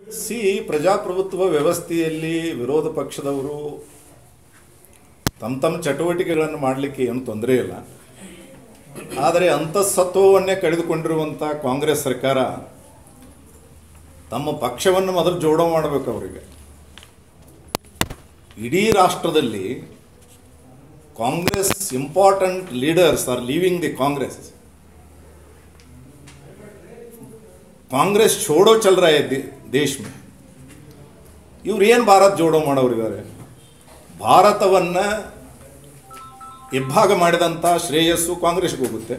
C ಪ್ರಜಾಪ್ರಭುತ್ವ ವ್ಯವಸ್ಥೆಯಲ್ಲಿ ವಿರೋಧ ಪಕ್ಷದವರು ತಮ್ಮ ತಮ್ಮ ಚಟುವಟಿಕೆಗಳನ್ನು ಮಾಡಲಿಕ್ಕೆ ಏನು ತೊಂದರೆ ಇಲ್ಲ ಆದರೆ ಅಂತಃಸತ್ವವನ್ನೇ ಕಳೆದುಕೊಂಡಿರುವಂಥ ಕಾಂಗ್ರೆಸ್ ಸರ್ಕಾರ ತಮ್ಮ ಪಕ್ಷವನ್ನು ಮೊದಲು ಜೋಡೋ ಮಾಡಬೇಕು ಅವರಿಗೆ ಇಡೀ ರಾಷ್ಟ್ರದಲ್ಲಿ Congress important leaders are leaving the Congress Congress छोड़ो चल रहा है दे- देश में ಇವ್ರು ಏನು ಭಾರತ್ ಜೋಡೋ ಮಾಡೋರಿದ್ದಾರೆ ಭಾರತವನ್ನು ಇಬ್ಬಾಗ ಮಾಡಿದಂಥ ಶ್ರೇಯಸ್ಸು ಕಾಂಗ್ರೆಸ್ಗೆ ಹೋಗುತ್ತೆ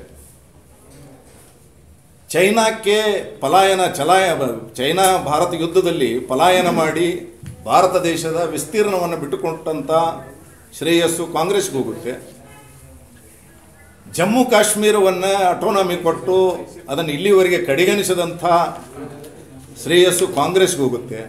ಚೈನಾಕ್ಕೆ ಪಲಾಯನ ಚಲಾಯ ಚೈನಾ ಭಾರತ ಯುದ್ಧದಲ್ಲಿ ಪಲಾಯನ ಮಾಡಿ ಭಾರತ ದೇಶದ ವಿಸ್ತೀರ್ಣವನ್ನು ಬಿಟ್ಟುಕೊಟ್ಟಂಥ ಶ್ರೇಯಸ್ಸು ಕಾಂಗ್ರೆಸ್ಗೆ ಹೋಗುತ್ತೆ ಜಮ್ಮು ಕಾಶ್ಮೀರವನ್ನು ಅಟೋನಮಿ ಕೊಟ್ಟು ಅದನ್ನು ಇಲ್ಲಿವರೆಗೆ ಕಡೆಗಣಿಸಿದಂಥ ಶ್ರೇಯಸ್ಸು ಕಾಂಗ್ರೆಸ್ಗೆ ಹೋಗುತ್ತೆ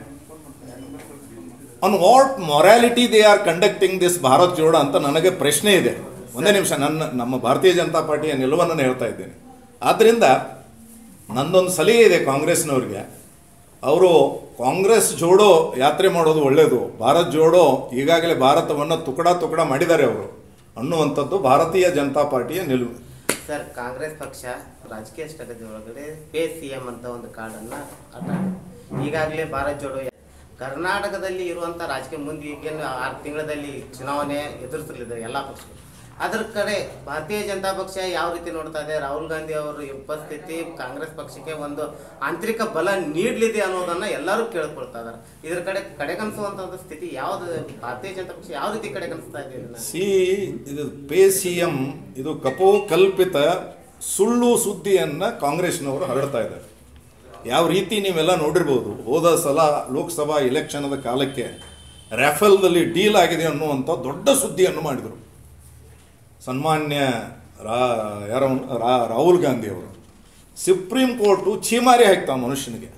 on what morality they are conducting this Bharat Jodo ಅಂತ ನನಗೆ ಪ್ರಶ್ನೆ ಇದೆ ಒಂದೇ ನಿಮಿಷ ನನ್ನ ನಮ್ಮ ಭಾರತೀಯ ಜನತಾ ಪಾರ್ಟಿಯ ನಿಲುವನ್ನು ನಾನು ಹೇಳ್ತಾ ಇದ್ದೇನೆ ಆದ್ದರಿಂದ ನಂದೊಂದು ಸಲಹೆ ಇದೆ ಕಾಂಗ್ರೆಸ್ನವ್ರಿಗೆ ಅವರು ಕಾಂಗ್ರೆಸ್ ಜೋಡೋ ಯಾತ್ರೆ ಮಾಡೋದು ಒಳ್ಳೆಯದು ಭಾರತ್ ಜೋಡೋ ಈಗಾಗಲೇ ಭಾರತವನ್ನು ತುಕಡ ತುಕಡ ಮಾಡಿದ್ದಾರೆ ಅವರು ಅನ್ನುವಂಥದ್ದು ಭಾರತೀಯ ಜನತಾ ಪಾರ್ಟಿಯ ನಿಲುವು ಸರ್ ಕಾಂಗ್ರೆಸ್ ಪಕ್ಷ ರಾಜಕೀಯ ಸ್ಟ್ರಾಟಜಿ ಒಳಗಡೆ ಪೇ ಸಿ ಎಂ ಅಂತ ಒಂದು ಕಾರ್ಡನ್ನ ಆಟ ಈಗಾಗಲೇ ಭಾರತ್ ಜೋಡೋ ಯಾ- ಕರ್ನಾಟಕದಲ್ಲಿ ಇರುವಂಥ ರಾಜಕೀಯ ಮುಂದೆ ಈಗೇನು ಆರು ತಿಂಗಳಲ್ಲಿ ಚುನಾವಣೆ ಎದುರಿಸಲಿದೆ ಎಲ್ಲ ಪಕ್ಷಗಳು ಅದರ ಕಡೆ ಭಾರತೀಯ ಜನತಾ ಪಕ್ಷ ಯಾವ ರೀತಿ ನೋಡ್ತಾ ಇದೆ ರಾಹುಲ್ ಗಾಂಧಿ ಅವರ ಉಪಸ್ಥಿತಿ ಕಾಂಗ್ರೆಸ್ ಪಕ್ಷಕ್ಕೆ ಒಂದು ಆಂತರಿಕ ಬಲ ನೀಡಲಿದೆ ಅನ್ನೋದನ್ನ ಎಲ್ಲರೂ ಕೇಳ್ಕೊಳ್ತಾ ಇದಾರೆ ಇದ್ರ ಕಡೆ ಕಡೆಗಣಿಸುವಂತ ಸ್ಥಿತಿ ಯಾವ್ದು ಭಾರತೀಯ ಜನತಾ ಪಕ್ಷ ಯಾವ ರೀತಿ ಕಡೆಗಣಿಸ್ತಾ ಇದೆ ಇದನ್ನ ಸಿ ಇದು ಪೇ ಸಿ ಎಂ ಇದು ಕಪೋಕಲ್ಪಿತ ಸುಳ್ಳು ಸುದ್ದಿಯನ್ನು ಕಾಂಗ್ರೆಸ್ನವರು ಹರಡ್ತಾ ಇದ್ದಾರೆ ಯಾವ ರೀತಿ ನೀವೆಲ್ಲ ನೋಡಿರ್ಬೋದು ಹೋದ ಸಲ ಲೋಕಸಭಾ ಇಲೆಕ್ಷನದ ಕಾಲಕ್ಕೆ ರ್ಯಾಫೆಲ್ದಲ್ಲಿ ಡೀಲ್ ಆಗಿದೆ ಅನ್ನುವಂಥ ದೊಡ್ಡ ಸುದ್ದಿಯನ್ನು ಮಾಡಿದರು ಸನ್ಮಾನ್ಯ ರಾ ಯಾರ ರಾ ರಾಹುಲ್ ಗಾಂಧಿ ಅವರು ಸುಪ್ರೀಂ ಕೋರ್ಟು ಛೀಮಾರಿ ಹಾಕ್ತಾ ಮನುಷ್ಯನಿಗೆ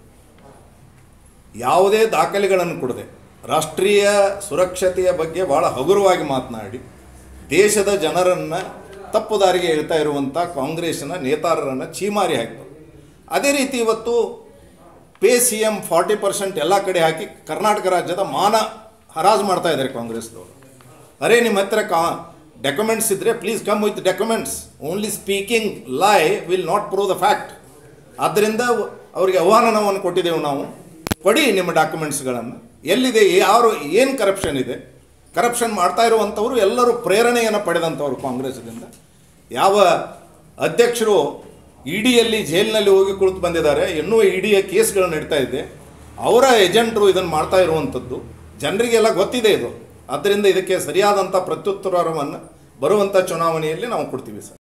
ಯಾವುದೇ ದಾಖಲೆಗಳನ್ನು ಕೊಡದೆ ರಾಷ್ಟ್ರೀಯ ಸುರಕ್ಷತೆಯ ಬಗ್ಗೆ ಭಾಳ ಹಗುರವಾಗಿ ಮಾತನಾಡಿ ದೇಶದ ಜನರನ್ನು ತಪ್ಪು ದಾರಿಗೆ ಹೇಳ್ತಾ ಇರುವಂಥ ಕಾಂಗ್ರೆಸ್ನ ನೇತಾರರನ್ನು ಛೀಮಾರಿ ಹಾಕಿತು ಅದೇ ರೀತಿ ಇವತ್ತು pay C M forty percent ಎಲ್ಲ ಕಡೆ ಹಾಕಿ ಕರ್ನಾಟಕ ರಾಜ್ಯದ ಮಾನ ಹರಾಜು ಮಾಡ್ತಾ ಇದ್ದಾರೆ ಕಾಂಗ್ರೆಸ್ದವರು ಅರೇ ನಿಮ್ಮ ಹತ್ರ ಕಾ ಡಾಕ್ಯುಮೆಂಟ್ಸ್ ಇದ್ದರೆ please come with documents only speaking lie will not prove the fact ಆದ್ದರಿಂದ ಅವರಿಗೆ ಆಹ್ವಾನವನ್ನು ಕೊಟ್ಟಿದ್ದೆವು ನಾವು ಕೊಡಿ ನಿಮ್ಮ ಡಾಕ್ಯುಮೆಂಟ್ಸ್ಗಳನ್ನು ಎಲ್ಲಿದೆ ಯಾರು ಏನು ಕರಪ್ಷನ್ ಇದೆ ಕರಪ್ಷನ್ ಮಾಡ್ತಾ ಇರುವಂಥವರು ಎಲ್ಲರೂ ಪ್ರೇರಣೆಯನ್ನು ಪಡೆದಂಥವ್ರು ಕಾಂಗ್ರೆಸ್ದಿಂದ ಯಾವ ಅಧ್ಯಕ್ಷರು ಇಡಿಯಲ್ಲಿ ಜೈಲಿನಲ್ಲಿ ಹೋಗಿ ಕುಳಿತು ಬಂದಿದ್ದಾರೆ ಇನ್ನೂ ಇಡಿಯ ಕೇಸ್ಗಳು ನಡೀತಾ ಇದೆ ಅವರ ಏಜೆಂಟರು ಇದನ್ನು ಮಾಡ್ತಾ ಇರುವಂಥದ್ದು ಜನರಿಗೆಲ್ಲ ಗೊತ್ತಿದೆ ಇದು ಆದ್ದರಿಂದ ಇದಕ್ಕೆ ಸರಿಯಾದಂಥ ಪ್ರತ್ಯುತ್ತರವನ್ನು ಬರುವಂಥ ಚುನಾವಣೆಯಲ್ಲಿ ನಾವು ಕೊಡ್ತೀವಿ ಸರ್